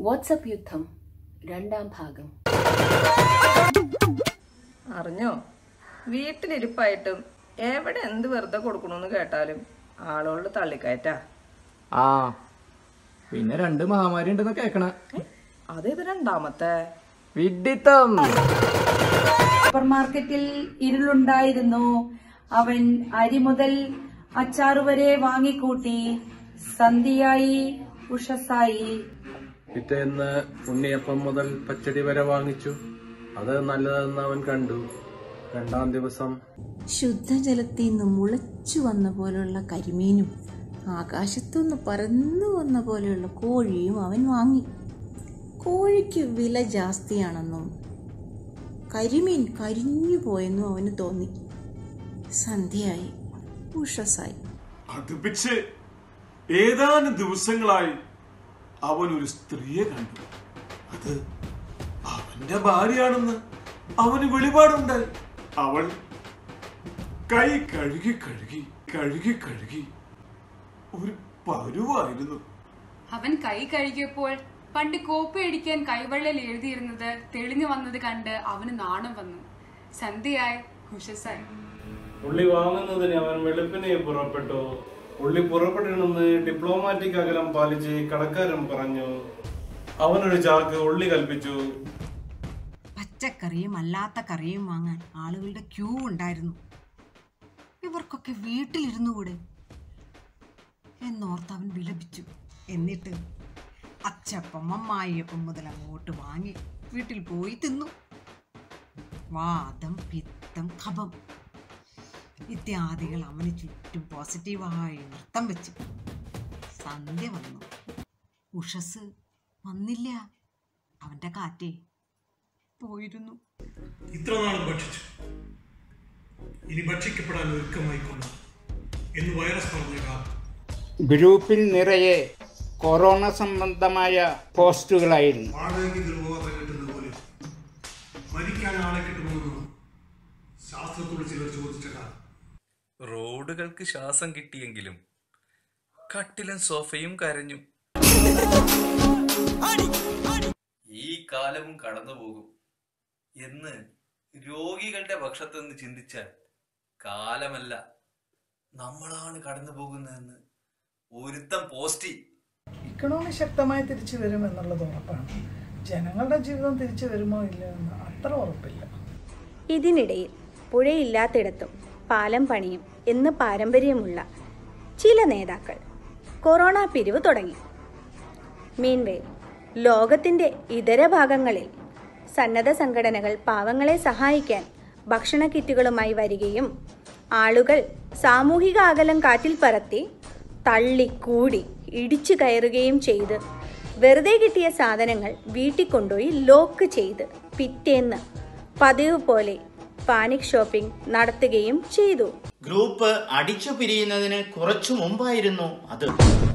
WhatsApp യുദ്ധം രണ്ടാം ഭാഗം അറിഞ്ഞോ വീട്ടിലിരിപ്പായിട്ടും എവിടെ എന്ത് വെറുതെ കൊടുക്കണമെന്ന് കേട്ടാലും ആളുകളിൽ തള്ളിക്കയറ്റാ ആ പിന്നെ രണ്ട് മഹാമാരി ഉണ്ടെന്ന് കേക്കണ അതേത് രണ്ടാമത്തെ വിഡിത്തം സൂപ്പർ മാർക്കറ്റിൽ ഇരുളുണ്ടായിരുന്നു അവൻ അരി മുതൽ അച്ചാറ് വരെ വാങ്ങിക്കൂട്ടി സന്ധിയായി ഉഷസായി പിറ്റേന്ന് ഉണ്ണിയപ്പം മുതൽ പച്ചടി വരെ വാങ്ങിച്ചു അത് നല്ലതെന്ന് അവൻ കണ്ടു രണ്ടാം ദിവസം ശുദ്ധജലത്തിൽ നിന്ന് മുളച്ചു വന്ന പോലെയുള്ള കരിമീനും ആകാശത്തുനിന്ന് പറന്നു വന്ന പോലെയുള്ള കോഴിയും അവൻ വാങ്ങി കോഴിക്ക് വില ജാസ്തിയാണെന്നും കരിമീൻ കരിഞ്ഞു പോയെന്നും അവന് തോന്നി സന്ധ്യയായി ഉഷസായി അടുപ്പിച്ച് ഏതാനും ദിവസങ്ങളായി അവൻ ഒരു സ്ത്രീയെ കണ്ടു അത് അവന്റെ ഭാര്യയാണെന്ന് അവന് വെളിപാടുണ്ടായി അവൾ കൈ കഴുകി കഴുകി കഴുകി കഴുകി ഒരു പരുവായിരുന്നു അവൻ കൈ കഴുകിയപ്പോൾ പണ്ട് കോപ്പി അടിക്കാൻ കൈവെള്ളയിൽ എഴുതിയിരുന്നത് തെളിഞ്ഞു വന്നത് കണ്ട് അവന് നാണം വന്നു സന്ധ്യയായി ഹുഷസായി ഉള്ളി വാങ്ങുന്നതിന് അവൻ വെളുപ്പിനെ പുറപ്പെട്ടു ഉള്ളി പുറപ്പെടണമെന്ന് ഡിപ്ലോമാറ്റിക് അകലം പാലിച്ച് കടക്കാരൻ പറഞ്ഞു അവനൊരു ചാക്ക് ഉള്ളി കൽപ്പിച്ചു പച്ചക്കറിയും അല്ലാത്ത കറിയും വാങ്ങാൻ ആളുകളുടെ ക്യൂ ഉണ്ടായിരുന്നു ഇവർക്കൊക്കെ വീട്ടിലിരുന്നു കൂടെ എന്നോർത്ത് അവൻ വിലപിച്ചു എന്നിട്ട് അച്ചപ്പം അമ്മായിയപ്പം മുതൽ അങ്ങോട്ട് വാങ്ങി വീട്ടിൽ പോയി തിന്നു വാദം പിത്തം കഫം ഇത്യാദികൾ അവന് ചുറ്റും പോസിറ്റീവായി നൃത്തം വെച്ചു സന്ധ്യ വന്നു ഉഷസ് വന്നില്ല അവന്റെ കാറ്റേ പോയിരുന്നു ഇത്ര നാളും ഭക്ഷിച്ചു ഇനി ഭക്ഷിക്കപ്പെടാൻ ഒരുക്കമായിക്കൊള്ളു എന്ന് വൈറസ് പറഞ്ഞേക്കാം ഗ്രൂപ്പിൽ നിറയെ കൊറോണ സംബന്ധമായ പോസ്റ്റുകളായിരുന്നു വാടകയ്ക്ക് ഗർഭപാത്രം കിട്ടുന്നത് പോലെ മരിക്കാൻ ആളെ കിട്ടുമെന്ന് ശാസ്ത്രത്തോട് ചിലർ ചോദിച്ച കാലം റോഡുകൾക്ക് ശ്വാസം കിട്ടിയെങ്കിലും കട്ടിലും സോഫയും കരഞ്ഞു ഈ കാലവും കടന്നുപോകും എന്ന് രോഗികളുടെ പക്ഷത്തുനിന്ന് ചിന്തിച്ചാൽ കാലമല്ല നമ്മളാണ് കടന്നു പോകുന്നതെന്ന് ഒരുത്തം പോസ്റ്റി ഇക്കണോമി ശക്തമായി തിരിച്ചു വരും എന്നുള്ളത് ഉറപ്പാണ് ജനങ്ങളുടെ ജീവിതം തിരിച്ചു വരുമോ ഇല്ലയോ എന്ന് അത്ര ഉറപ്പില്ല ഇതിനിടയിൽ പുഴയില്ലാത്തിടത്തും പാലം പണിയും എന്ന് പാരമ്പര്യമുള്ള ചില നേതാക്കൾ കൊറോണ പിരിവ് തുടങ്ങി മീൻവേൽ ലോകത്തിന്റെ ഇതര ഭാഗങ്ങളിൽ സന്നദ്ധ സംഘടനകൾ പാവങ്ങളെ സഹായിക്കാൻ ഭക്ഷണ കിറ്റുകളുമായി വരികയും ആളുകൾ സാമൂഹിക അകലം കാറ്റിൽ പറത്തി തള്ളിക്കൂടി ഇടിച്ചു കയറുകയും ചെയ്ത് വെറുതെ കിട്ടിയ സാധനങ്ങൾ വീട്ടിൽ കൊണ്ടുപോയി ലോക്ക് ചെയ്ത് പിറ്റേന്ന് പതിവ് പോലെ പാനിക് ഷോപ്പിംഗ് നടത്തുകയും ചെയ്തു ഗ്രൂപ്പ് അടിച്ചു പിരിയുന്നതിന് കുറച്ചു മുമ്പായിരുന്നു അത്